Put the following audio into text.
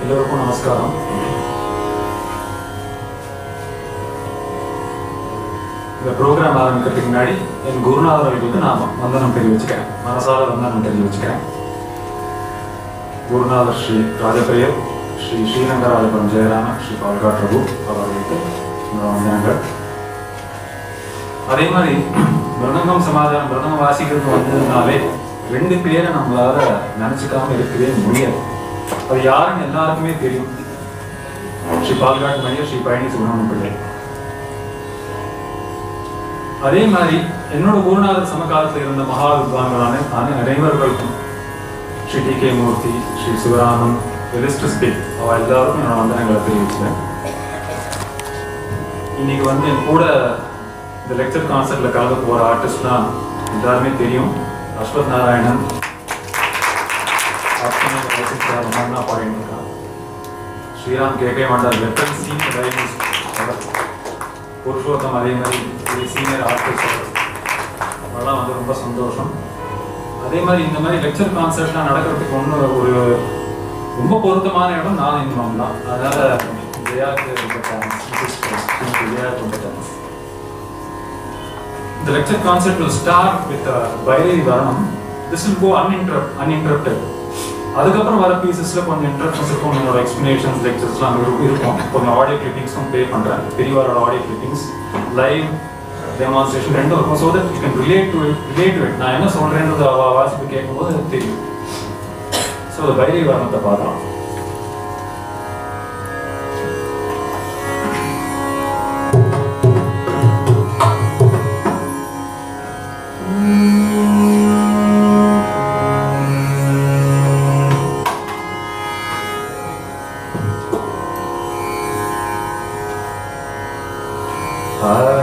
எல்லோருக்கும் நமஸ்காரம் இந்த ப்ரோக்ராம் ஆரம்பிக்கிறதுக்கு முன்னாடி என் குருநாதர்களுக்கு நான் வந்தனம் தெரிவிச்சுக்கிறேன் மனசால வந்தனம் தெரிவிச்சுக்கிறேன் குருநாதர் ஸ்ரீ ராஜபெயர் ஸ்ரீ ஸ்ரீரங்கராஜபுரம் ஜெயராம ஸ்ரீ பால்கா பிரபு அவர்களுக்கு என்னோட வந்தனங்கள் அதே மாதிரி மிருதங்கம் சமாதானம் மிருதங்கம் வாசிக்கிறது வந்ததுனாலே ரெண்டு பேரை நம்மளால நினைச்சுக்காம இருக்கவே முடியாது அது யாருன்னு எல்லாருக்குமே தெரியும் ஸ்ரீ பால்காட் மணியர் ஸ்ரீ பழனி சுப்பிரமணிய பிள்ளை அதே மாதிரி என்னோட குருநாதர் சமகாலத்தில் இருந்த மகா வித்வான்களான அனை- அனைவர்களுக்கும் ஸ்ரீ டி கே மூர்த்தி ஸ்ரீ சிவராமன் எலிஸ்டஸ் பே அவ எல்லாருக்கும் என்னோட வந்தனங்களை தெரிவிச்சேன் இன்னைக்கு வந்து என் கூட இந்த லெக்சர் கான்சர்ட்ல கலந்து போற ஆர்டிஸ்ட்லாம் எல்லாருமே தெரியும் அஸ்வத் நாராயணன் அர்ச்சனா வயசுக்கு ரொம்ப பாடிட்டு இருக்கான் ஸ்ரீராம் கே கே மண்டல் வெப்பன் சீனியர் ரைமிஸ் புருஷோத்தம் அதே மாதிரி சீனியர் ஆர்டிஸ்ட் அதெல்லாம் வந்து ரொம்ப சந்தோஷம் அதே மாதிரி இந்த மாதிரி லெக்சர் கான்சர்ட்லாம் நடக்கிறதுக்கு ஒன்று ஒரு ரொம்ப பொருத்தமான இடம் நான் இன்பம் தான் அதனால ஜெயாக்கு ரொம்ப தேங்க்ஸ் ஜெயாக்கு ரொம்ப thanks The lecture concept will start with a Bhairavi Varanam. This will go uninterrupt, uninterrupted. அதுக்கப்புறம் வர பீசஸ்ல கொஞ்சம் இன்ட்ரப்ஷன்ஸ் இருக்கும் என்னோட எக்ஸ்பிளேஷன்ஸ் லெக்சர்ஸ்லாம் இருக்கும் கொஞ்சம் ஆடியோ கிளிப்பிங்ஸும் ப்ளே பண்றேன் பெரியவாரோட ஆடியோ கிளிப்பிங்ஸ் லைவ் டெமான்ஸ்ட்ரேஷன் ரெண்டும் இருக்கும் so that you can relate to it relate to it நான் என்ன சொல்றேன்றது அவ வாசிப்பு கேட்கும்போது எனக்கு தெரியும் ஸோ அந்த பைரவி வர்ணத்தை பார்க்கலாம் ஆ